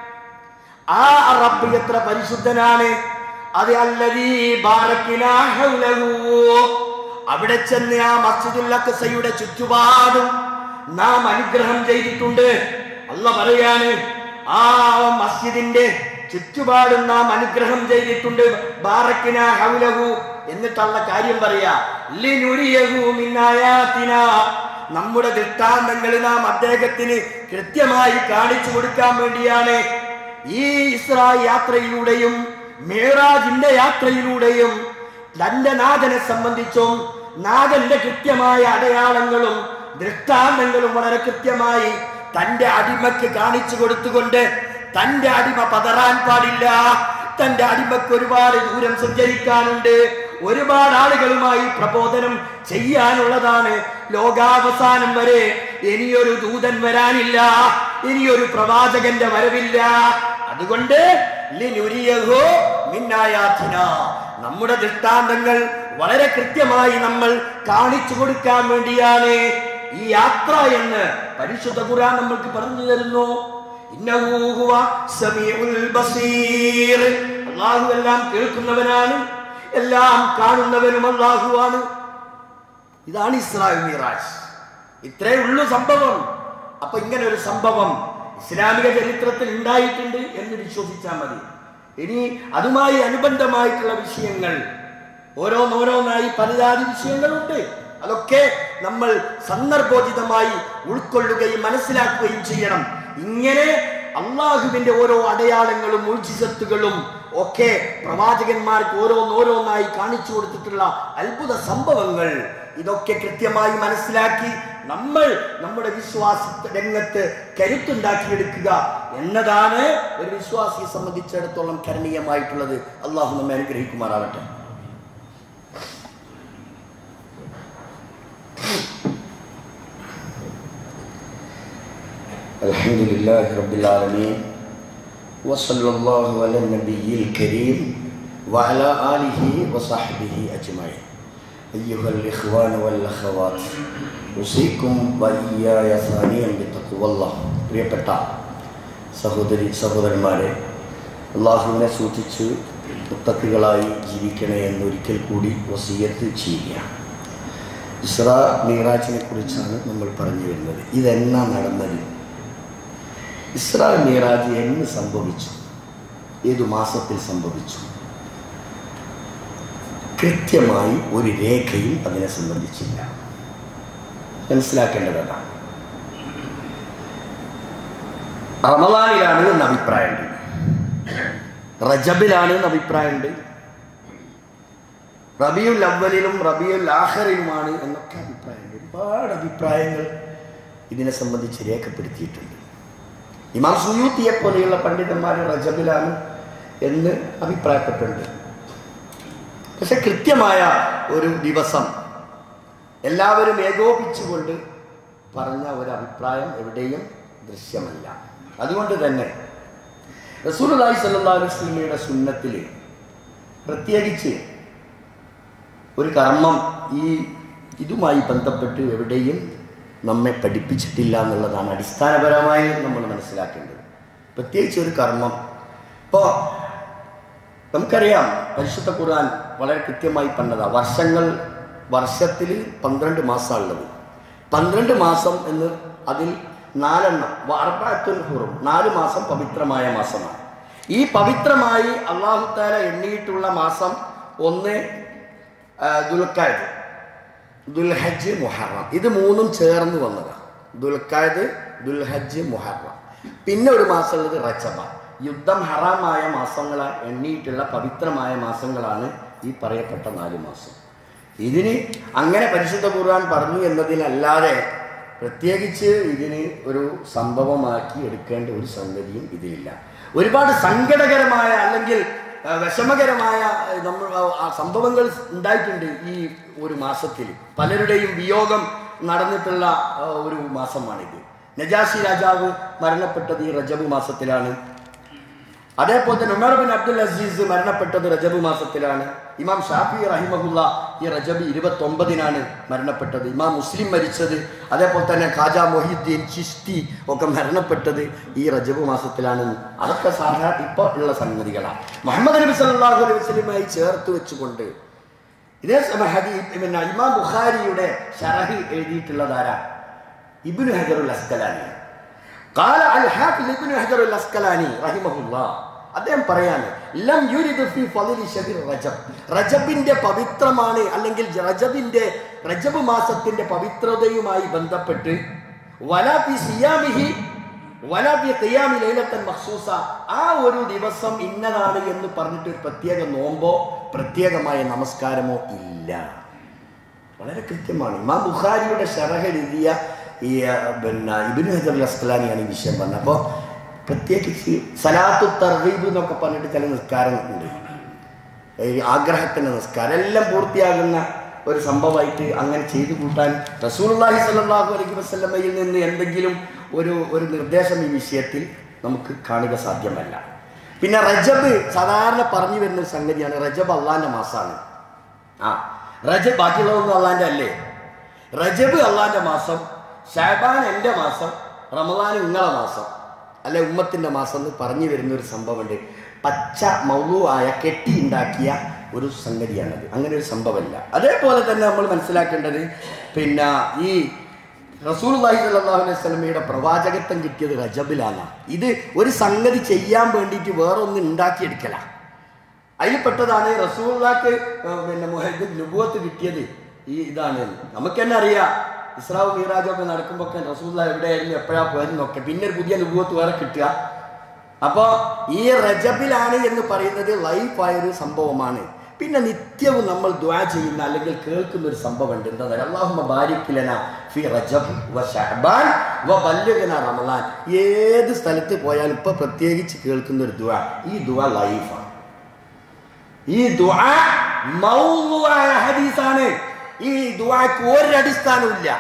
ആ റബ്ബ് എത്ര പരിശുദ്ധനാണ് അത് അല്ലതീ ബാറക്കിനാ ഹൗലഹു. അവിടെ ചെന്ന് ആ മസ്ജിദുൽ അഖ്സയുടെ ചുറ്റുപാടും നാം അനുഗ്രഹം ചെയ്തിട്ടുണ്ട് അല്ല പറയാണ് ആ മസ്ജിദിന്റെ ചുറ്റുപാടും നാം അനുഗ്രഹം ചെയ്തിട്ടുണ്ട് ബാറക്കിന ഹൗലഹു എന്നിട്ടുള്ള കാര്യം പറയാ ലിനുരിയഹു മിൻ ആയാതിനാ. നമ്മുടെ ദൃഷ്ടാന്തങ്ങൾ നാം അദ്ദേഹത്തിന് കൃത്യമായി കാണിച്ചു കൊടുക്കാൻ വേണ്ടിയാണ് ഈ ഇസ്രാ യാത്രയിലൂടെയും മേറാജിന്റെ യാത്രയിലൂടെയും തന്റെ നാഥനെ സംബന്ധിച്ചും നാഥന്റെ കൃത്യമായ അടയാളങ്ങളും ദൃഷ്ടാന്തങ്ങളും വളരെ കൃത്യമായി തന്റെ അടിമയ്ക്ക് കാണിച്ചു കൊടുത്തുകൊണ്ട് തന്റെ അടിമ പതറാൻ പാടില്ല തന്റെ അടിമയ്ക്ക് ഒരുപാട് ദൂരം സഞ്ചരിക്കാനുണ്ട് ഒരുപാട് ആളുകളുമായി പ്രബോധനം ചെയ്യാനുള്ളതാണ് ലോകാവസാനം വരെ ഇനിയൊരു ദൂതൻ വരാനില്ല ഇനിയൊരു പ്രവാചകന്റെ വരവില്ല അതുകൊണ്ട് ലിനുരിയഹു മിന്നായാഥിന. നമ്മുടെ ദൃഷ്ടാന്തങ്ങൾ വളരെ കൃത്യമായി നമ്മൾ കാണിച്ചു കൊടുക്കാൻ വേണ്ടിയാണ് ഈ യാത്ര എന്ന് പരിശുദ്ധ ഖുർആൻ നമ്മൾക്ക് പറഞ്ഞു തരുന്നു ഇന്നഹു ഹുവ സമീഉൽ ബസീർ അല്ലാഹു എല്ലാം കേൾക്കുന്നവനാണ് എല്ലാം കാണുന്നവനും അല്ലാഹുവാണ് ഇതാണ് ഇസ്രായേൽ മിറാജ് ഇത്രേ ഉള്ളൂ സംഭവം അപ്പൊ ഇങ്ങനെ ഒരു സംഭവം ഇസ്ലാമിക ചരിത്രത്തിൽ ഉണ്ടായിട്ടുണ്ട് എന്ന് വിശ്വസിച്ചാൽ മതി ഇനി അതുമായി അനുബന്ധമായിട്ടുള്ള വിഷയങ്ങൾ ഓരോന്നോരോന്നായി പലജാതി വിഷയങ്ങളുണ്ട് അതൊക്കെ നമ്മൾ സന്ദർഭോചിതമായി ഉൾക്കൊള്ളുകയും മനസ്സിലാക്കുകയും ചെയ്യണം ഇങ്ങനെ അള്ളാഹുവിന്റെ ഓരോ അടയാളങ്ങളും ഉൾജിസത്തുകളും ഒക്കെ പ്രവാചകന്മാർക്ക് ഓരോന്നോരോന്നായി കാണിച്ചു കൊടുത്തിട്ടുള്ള അത്ഭുത സംഭവങ്ങൾ ഇതൊക്കെ കൃത്യമായി മനസ്സിലാക്കി നമ്മൾ നമ്മുടെ വിശ്വാസ രംഗത്ത് കരുത്തുണ്ടാക്കിയെടുക്കുക എന്നതാണ് ഒരു വിശ്വാസിയെ സംബന്ധിച്ചിടത്തോളം കരണീയമായിട്ടുള്ളത് അള്ളാഹു നമ്മെ അനുഗ്രഹിക്കുമാറാവട്ടെ الحمد لله رب العالمين وصلى الله على النبي الكريم وعلى آله وصحبه أجمعين أيها الإخوان والأخوات أوصيكم وإياي ثانيا بتقوى الله പ്രിയപ്പെട്ട സഹോദരി സഹോദരന്മാരെ അള്ളാഹുവിനെ സൂക്ഷിച്ച് മുത്തക്കുകളായി ജീവിക്കണേ എന്നൊരിക്കൽ കൂടി വസീയത്ത് ചെയ്യുക ഇസ്രാ മീറാജിനെ കുറിച്ചാണ് നമ്മൾ പറഞ്ഞു വരുന്നത് ഇതെന്നാ നടന്നത് ഇസ്രാ മീറാജ് എന്ന് സംഭവിച്ചു ഏതു മാസത്തിൽ സംഭവിച്ചു കൃത്യമായി ഒരു രേഖയും അതിനെ സംബന്ധിച്ചില്ല മനസ്സിലാക്കേണ്ടതാണ് റമദാനിലാണ് എന്ന് അഭിപ്രായമുണ്ട് റജബിലാണ് എന്ന് അഭിപ്രായമുണ്ട് റബിയുൽ അവലിലും റബിയുൽ ആഖറിലുമാണ് എന്നൊക്കെ അഭിപ്രായമുണ്ട് ഒരുപാട് അഭിപ്രായങ്ങൾ ഇതിനെ സംബന്ധിച്ച് രേഖപ്പെടുത്തിയിട്ടുണ്ട് ഇമാം സുയൂത്തിയെ പോലെയുള്ള പണ്ഡിതന്മാർ റജബിലാണ് എന്ന് അഭിപ്രായപ്പെട്ടിട്ടുണ്ട് പക്ഷെ കൃത്യമായ ഒരു ദിവസം എല്ലാവരും ഏകോപിച്ചുകൊണ്ട് പറഞ്ഞ ഒരു അഭിപ്രായം എവിടെയും ദൃശ്യമല്ല അതുകൊണ്ട് തന്നെ റസൂലുള്ളാഹി സ്വല്ലല്ലാഹു അലൈഹി വസല്ലമയുടെ സുന്നത്തിൽ പ്രത്യേകിച്ച് ഒരു കർമ്മം ഈ ഇതുമായി ബന്ധപ്പെട്ട് എവിടെയും നമ്മെ പഠിപ്പിച്ചിട്ടില്ല എന്നുള്ളതാണ് അടിസ്ഥാനപരമായി നമ്മൾ മനസ്സിലാക്കേണ്ടത് പ്രത്യേകിച്ച് ഒരു കർമ്മം ഇപ്പോൾ നമുക്കറിയാം പരിശുദ്ധ ഖുർആൻ വളരെ കൃത്യമായി പറഞ്ഞതാ വർഷങ്ങൾ വർഷത്തിൽ പന്ത്രണ്ട് മാസമുള്ളത് പന്ത്രണ്ട് മാസം എന്ന് അതിൽ നാലെണ്ണം അർബഅത്തുൽ ഹുറും നാല് മാസം പവിത്രമായ മാസമാണ് ഈ പവിത്രമായി അള്ളാഹുത്താല എണ്ണിയിട്ടുള്ള മാസം ഒന്ന് ദുൽഖായത് ദുൽഹജ്ജ് മുഹറം ഇത് മൂന്നും ചേർന്ന് വന്നതാണ് ദുൽഖായത് ദുൽഹജ്ജ് മുഹറം പിന്നെ ഒരു മാസമുള്ളത് റച്ചബ യുദ്ധം ഹറാമായ മാസങ്ങളെ എണ്ണിയിട്ടുള്ള പവിത്രമായ മാസങ്ങളാണ് ഈ പറയപ്പെട്ട നാല് മാസം ഇതിന് അങ്ങനെ പരിശുദ്ധ ഖുർആൻ പറഞ്ഞു എന്നതിനല്ലാതെ പ്രത്യേകിച്ച് ഇതിന് ഒരു സംഭവമാക്കി എടുക്കേണ്ട ഒരു സംഗതിയും ഇതിലില്ല ഒരുപാട് സങ്കടകരമായ അല്ലെങ്കിൽ ആ, വിഷമകരമായ ആ, നമ്മൾ ആ, ആ സംഭവങ്ങൾ ഉണ്ടായിട്ടുണ്ട് ഈ ഒരു മാസത്തിൽ പലരുടെയും വിയോഗം നടന്നിട്ടുള്ള ആ, ഒരു മാസമാണിത് നജാഷി രാജാവ് മരണപ്പെട്ടത് ഈ റജബ് മാസത്തിലാണ് അതേപോലെ തന്നെ ഉമർ ബിൻ അബ്ദുൽ അസീസ് മരണപ്പെട്ടത് റജബ് മാസത്തിലാണ് ഇമാം ഷാഫി റഹിമഹുല്ല ഈ റജബ് ഇരുപത്തി ഒമ്പതിനാണ് മരണപ്പെട്ടത് ഇമാം മുസ്ലിം മരിച്ചത് അതേപോലെ തന്നെ ഖാജ മൊഹീദ്ദീൻ ചിഷ്തി ഒക്കെ മരണപ്പെട്ടത് ഈ റജബ് മാസത്തിലാണ് അതൊക്കെ സാധാരണ ഇപ്പോൾ ഉള്ള സംഗതികളാണ് മുഹമ്മദ് നബി സല്ലല്ലാഹു അലൈഹി വസല്ലമയായി ചേർത്ത് വെച്ചുകൊണ്ട് ഇതേ സമയം ഹദീ പിന്നെ ഇമാം ബുഖാരിയുടെ ഷറഹിൽ എഴുതിയിട്ടുള്ളതാരാ ഇബ്നു ഹജറുൽ അസ്കലാനി قال الحافظ ابن حجر الاسقلاني رحمه الله അദ്ദേഹം പറയാണ് ലം യുരിദ് ഫി ഫളിലി ശഹർ റജബ് റജബിന്റെ പവിത്രമാണ് അല്ലെങ്കിൽ റജബിന്റെ റജബ് മാസത്തിന്റെ പവിത്രതയുമായി ബന്ധപ്പെട്ട് വലാ ഫി സിയാമിഹി വലാ ഫി ഖിയാമി ലൈലത്തൻ മഖ്സൂസ ആ ഒരു ദിവസം ഇന്നതാണ് എന്ന് പറഞ്ഞിട്ട് ഒരു പ്രത്യേക നോമ്പോ പ്രത്യേകമായ നമസ്കാരമോ ഇല്ല വളരെ കൃത്യമാണ് ഇമാം ബുഖാരിയുടെ ഷറഹ് എഴുതിയ ഈ ആ, പിന്നെ ഇബിൻ ഹജർ അസ്കലാനിയാണ് ഈ വിഷയം പറഞ്ഞത് അപ്പോൾ പ്രത്യേകിച്ച് സലാത്തു തർഹീബ് എന്നൊക്കെ പറഞ്ഞിട്ട് ചില നിസ്കാരങ്ങളുണ്ട് ഈ ആഗ്രഹത്തിൻ്റെ നിസ്കാരം എല്ലാം പൂർത്തിയാകുന്ന ഒരു സംഭവമായിട്ട് അങ്ങനെ ചെയ്തു കൂട്ടാൻ റസൂലുള്ളാഹി സ്വല്ലല്ലാഹു അലൈഹി വസല്ലമയിൽ നിന്ന് എന്തെങ്കിലും ഒരു ഒരു നിർദ്ദേശം ഈ വിഷയത്തിൽ നമുക്ക് കാണുക സാധ്യമല്ല പിന്നെ റജബ് സാധാരണ പറഞ്ഞു വരുന്ന ഒരു സംഗതിയാണ് റജബ് അള്ളാന്റെ മാസമാണ് ആ റജബ് ബാക്കിയുള്ളതൊന്നും അള്ളാന്റെ അല്ലേ റജബ് അള്ളാന്റെ മാസം ഷാബാൻ എൻ്റെ മാസം റമദാൻ നിങ്ങളെ മാസം അല്ലെ ഉമ്മത്തിന്റെ മാസം എന്ന് പറഞ്ഞു വരുന്ന ഒരു സംഭവമുണ്ട് പച്ച മൗലുവായ കെട്ടി ഉണ്ടാക്കിയ ഒരു സംഗതിയാണത് അങ്ങനെ ഒരു സംഭവമല്ല അതേപോലെ തന്നെ നമ്മൾ മനസ്സിലാക്കേണ്ടത് പിന്നെ ഈ റസൂൽഹി സല്ലാഹു അലൈഹി സ്വലമയുടെ പ്രവാചകത്വം കിട്ടിയത് റജബിലാണ് ഇത് ഒരു സംഗതി ചെയ്യാൻ വേണ്ടിയിട്ട് വേറൊന്ന് ഉണ്ടാക്കിയെടുക്കല അതിൽ പെട്ടതാണ് റസൂൽക്ക് പിന്നെ മുഹദ്ദിൻ നുബുവത്ത് കിട്ടിയത് ഈ ഇതാണ് നമുക്ക് തന്നെ അറിയാം ഇസ്രാവ് മീറാജും ഒക്കെ നടക്കുമ്പോൾ ഒക്കെ റസൂൽ എവിടെയായിരുന്നു എപ്പോഴാണ് പോയതെന്നൊക്കെ പിന്നെ ഒരു പുതിയ നുബുവത്ത് വേറെ കിട്ടുക അപ്പോൾ ഈ റജബിലാണ് എന്ന് പറയുന്നത് ലൈഫായ ഒരു സംഭവമാണ് പിന്നെ നിത്യവും നമ്മൾ ദ്വാ ചെയ്യുന്ന അല്ലെങ്കിൽ കേൾക്കുന്ന ഒരു സംഭവം ഉണ്ട് എന്താ അള്ളാഹുമ്മ ബാരിക്കിലന ഫി റജബ് വ ശഅബാൻ വ ബല്ലിഗ്ന റമളാൻ ഏത് സ്ഥലത്ത് പോയാലും ഇപ്പൊ പ്രത്യേകിച്ച് കേൾക്കുന്ന ഒരു ദുആ ഈ ദുആ ലൈഫാണ് ഈ ദുആ മൗദൂആയ ഹദീസാണ് ഈ ദുആക്ക് ഒരടിസ്ഥാനവും ഇല്ല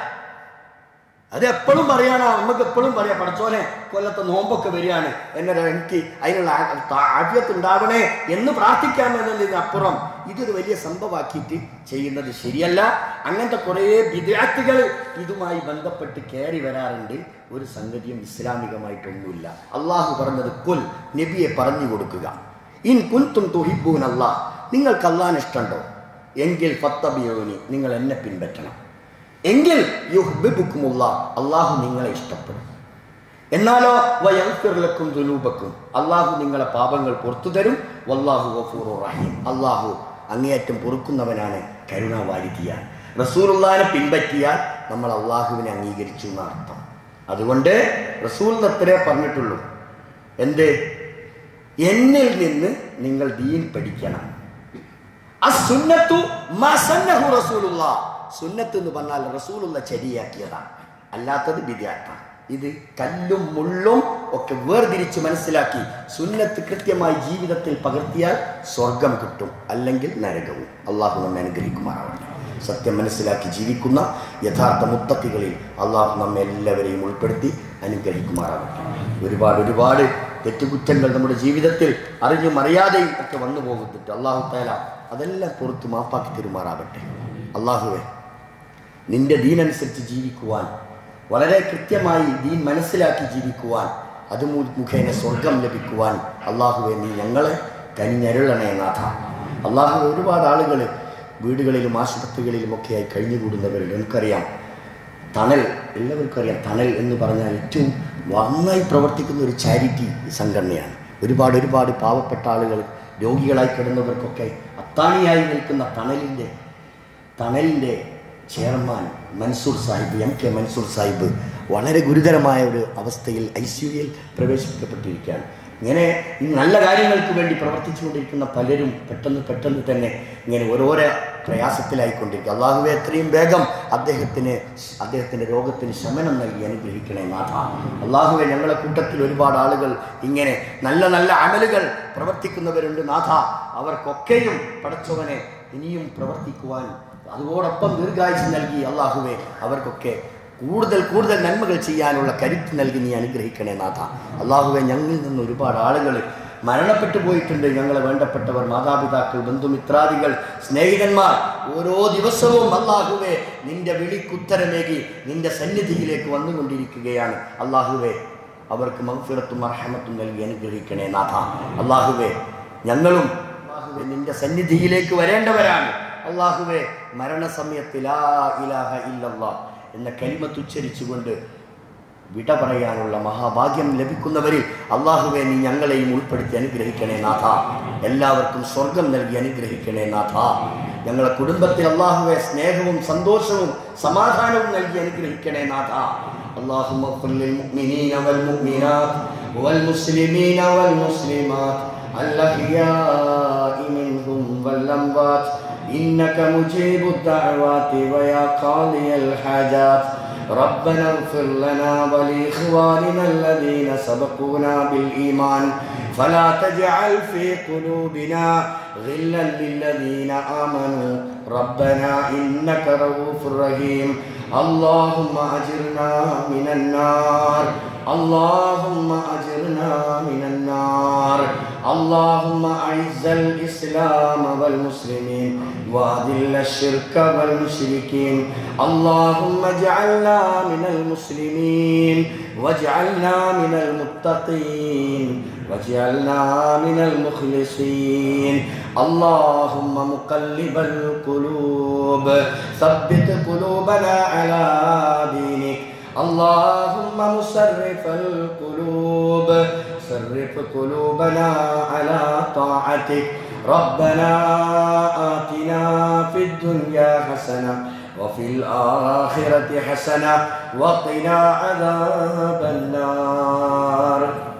അത് എപ്പോഴും പറയണം നമുക്ക് എപ്പോഴും പറയാം പഠിച്ചോനെ കൊല്ലത്തെ നോമ്പൊക്കെ വരികയാണ് എന്നെ എനിക്ക് അതിനുള്ള ആദ്യത്ത് ഉണ്ടാവണേ എന്ന് പ്രാർത്ഥിക്കാമെന്നതിന് അപ്പുറം ഇതൊരു വലിയ സംഭവമാക്കിയിട്ട് ചെയ്യുന്നത് ശരിയല്ല അങ്ങനത്തെ കുറേ വിദ്യാർത്ഥികൾ ഇതുമായി ബന്ധപ്പെട്ട് കയറി വരാറുണ്ട് ഒരു സംഗതിയും ഇസ്ലാമികമായിട്ടൊന്നുമില്ല അള്ളാഹു പറഞ്ഞത് കുൽ നബിയെ പറഞ്ഞു കൊടുക്കുക ഇൻ കുൻതും തുഹിബൂൻ അള്ളാഹ് നിങ്ങൾക്ക് അള്ളാൻ ഇഷ്ടമുണ്ടോ എങ്കിൽ ഫത്തബിയോനി നിങ്ങൾ എന്നെ പിൻപറ്റണം എങ്കിൽ യുഹ്ബിബുക്കുമുള്ള അള്ളാഹു നിങ്ങളെ ഇഷ്ടപ്പെടും എന്നാലോ വയൽഫിർലക്കും ദുലൂബക്കും അള്ളാഹു നിങ്ങളെ പാപങ്ങൾ പുറത്തു തരും വല്ലാഹു ഗഫൂറു റഹീം അള്ളാഹു അങ്ങേയറ്റം പൊറുക്കുന്നവനാണ് കരുണാവാരിധിയാണ് റസൂലുള്ളാനെ പിൻപറ്റിയാൽ നമ്മൾ അള്ളാഹുവിനെ അംഗീകരിച്ചു എന്ന അർത്ഥം അതുകൊണ്ട് റസൂൽ അത്രേ പറഞ്ഞിട്ടുള്ളൂ എന്ത് എന്നിൽ നിന്ന് നിങ്ങൾ ദീൻ പഠിക്കണം അസുന്നത്തു മസന്നഹു റസൂലുള്ള സുന്നത്ത് എന്ന് പറഞ്ഞാൽ റസൂലുള്ള ചരിയാക്കിയതാണ് അല്ലാത്തത് വിദ്യാർത്ഥം ഇത് കല്ലും മുള്ളും ഒക്കെ വേർതിരിച്ച് മനസ്സിലാക്കി സുന്നത്ത് കൃത്യമായി ജീവിതത്തിൽ പകർത്തിയാൽ സ്വർഗം കിട്ടും അല്ലെങ്കിൽ നരകവും അള്ളാഹു നമ്മെ അനുഗ്രഹിക്കുമാറാവട്ടെ സത്യം മനസ്സിലാക്കി ജീവിക്കുന്ന യഥാർത്ഥ മുത്തക്കികളിൽ അള്ളാഹു നമ്മെ എല്ലാവരെയും ഉൾപ്പെടുത്തി അനുഗ്രഹിക്കുമാറാവട്ടെ ഒരുപാട് ഒരുപാട് തെറ്റുകുറ്റങ്ങൾ നമ്മുടെ ജീവിതത്തിൽ അറിഞ്ഞും അറിയാതെയും ഒക്കെ വന്നു പോകുന്നുണ്ട് അള്ളാഹു താല അതെല്ലാം പുറത്ത് മാപ്പാക്കി തരുമാറാവട്ടെ അള്ളാഹുവെ നിന്റെ ദീനനുസരിച്ച് ജീവിക്കുവാൻ വളരെ കൃത്യമായി ദീൻ മനസ്സിലാക്കി ജീവിക്കുവാൻ അത് മു- മുഖേന സ്വർഗം ലഭിക്കുവാൻ അള്ളാഹുവെ നീ ഞങ്ങളെ കനിഞ്ഞരുളണേ നാഥ അള്ളാഹു ഒരുപാട് ആളുകൾ വീടുകളിലും ആശുപത്രികളിലും ഒക്കെയായി കഴിഞ്ഞുകൂടുന്നവരുണ്ട് നമുക്കറിയാം തണൽ എല്ലാവർക്കും അറിയാം തണൽ എന്ന് പറഞ്ഞാൽ ഏറ്റവും നന്നായി പ്രവർത്തിക്കുന്ന ഒരു ചാരിറ്റി സംഘടനയാണ് ഒരുപാട് ഒരുപാട് പാവപ്പെട്ട ആളുകൾ രോഗികളായി കിടന്നവർക്കൊക്കെ അത്താണിയായി നിൽക്കുന്ന തണലിൻ്റെ തണലിൻ്റെ chairman Mansoor Sahib M K Mansoor Sahib വളരെ ഗുരുതരമായ ഒരു അവസ്ഥയിൽ ഐ സി യുയിൽ പ്രവേശിപ്പിക്കപ്പെട്ടിരിക്കുകയാണ് ഇങ്ങനെ ഈ നല്ല കാര്യങ്ങൾക്ക് വേണ്ടി പ്രവർത്തിച്ചുകൊണ്ടിരിക്കുന്ന പലരും പെട്ടെന്ന് പെട്ടെന്ന് തന്നെ ഇങ്ങനെ ഓരോരോ പ്രയാസത്തിലായിക്കൊണ്ടിരിക്കുക അള്ളാഹുവെ എത്രയും വേഗം അദ്ദേഹത്തിന് അദ്ദേഹത്തിൻ്റെ രോഗത്തിന് ശമനം നൽകി അനുഗ്രഹിക്കണേ നാഥ അള്ളാഹുവെ ഞങ്ങളെ കൂട്ടത്തിൽ ഒരുപാട് ആളുകൾ ഇങ്ങനെ നല്ല നല്ല അമലുകൾ പ്രവർത്തിക്കുന്നവരുണ്ട് നാഥ അവർക്കൊക്കെയും പടച്ചവനെ ഇനിയും പ്രവർത്തിക്കുവാൻ അതോടൊപ്പം ദീർഘായുസ് നൽകി അള്ളാഹുവെ അവർക്കൊക്കെ കൂടുതൽ കൂടുതൽ നന്മകൾ ചെയ്യാനുള്ള കരുത്ത് നൽകി നീ അനുഗ്രഹിക്കണേ നാഥ അള്ളാഹുവെ ഞങ്ങളിൽ നിന്ന് ഒരുപാട് ആളുകൾ മരണപ്പെട്ടു പോയിട്ടുണ്ട് ഞങ്ങളെ വേണ്ടപ്പെട്ടവർ മാതാപിതാക്കൾ ബന്ധുമിത്രാദികൾ സ്നേഹിതന്മാർ ഓരോ ദിവസവും അള്ളാഹുവെ നിന്റെ വിളിക്കുത്തരമേകി നിന്റെ സന്നിധിയിലേക്ക് വന്നുകൊണ്ടിരിക്കുകയാണ് അള്ളാഹുവെ അവർക്ക് മഹഫിറത്തും അർഹമത്തും നൽകി അനുഗ്രഹിക്കണേ നാഥ അള്ളാഹുവെ ഞങ്ങളും അള്ളാഹുവെ നിന്റെ സന്നിധിയിലേക്ക് വരേണ്ടവരാണ് അള്ളാഹുവെ മരണസമയത്ത് ലാ ഇലാഹ ഇല്ലല്ലാ എന്ന കലിമത്ത് ഉച്ചരിച്ചുകൊണ്ട് വിട പറയാനുള്ള മഹാഭാഗ്യം ലഭിക്കുന്നവരിൽ അള്ളാഹുവെ നീ ഞങ്ങളെയും ഉൾപ്പെടുത്തി അനുഗ്രഹിക്കണേ നാഥ എല്ലാവർക്കും സ്വർഗം നൽകി അനുഗ്രഹിക്കണേ നാഥ ഞങ്ങളെ കുടുംബത്തിൽ അള്ളാഹുവെ സ്നേഹവും സന്തോഷവും സമാധാനവും നൽകി അനുഗ്രഹിക്കണേ നാഥ اللهم اغفر للمؤمنين والمؤمنات والمسلمين والمسلمات الأحياء منهم والأموات إنك مجيب الدعوات ويا قاضي الحاجات ربنا اغفر لنا ولإخواننا الذين سبقونا بالإيمان فلا تجعل في قلوبنا غلا للذين آمنوا ربنا إنك رؤوف رحيم اللهم أجرنا من النار اللهم أجرنا من النار اللهم أعز الإسلام والمسلمين وأذل الشرك والمشركين اللهم اجعلنا من المسلمين واجعلنا من المتقين واجعلنا من المخلصين اللهم مقلب القلوب ثبت قلوبنا على دينك اللهم مصرف القلوب صرف قلوبنا على طاعتك ربنا آتنا في الدنيا حسنة وفي الآخرة حسنة وقنا عذاب النار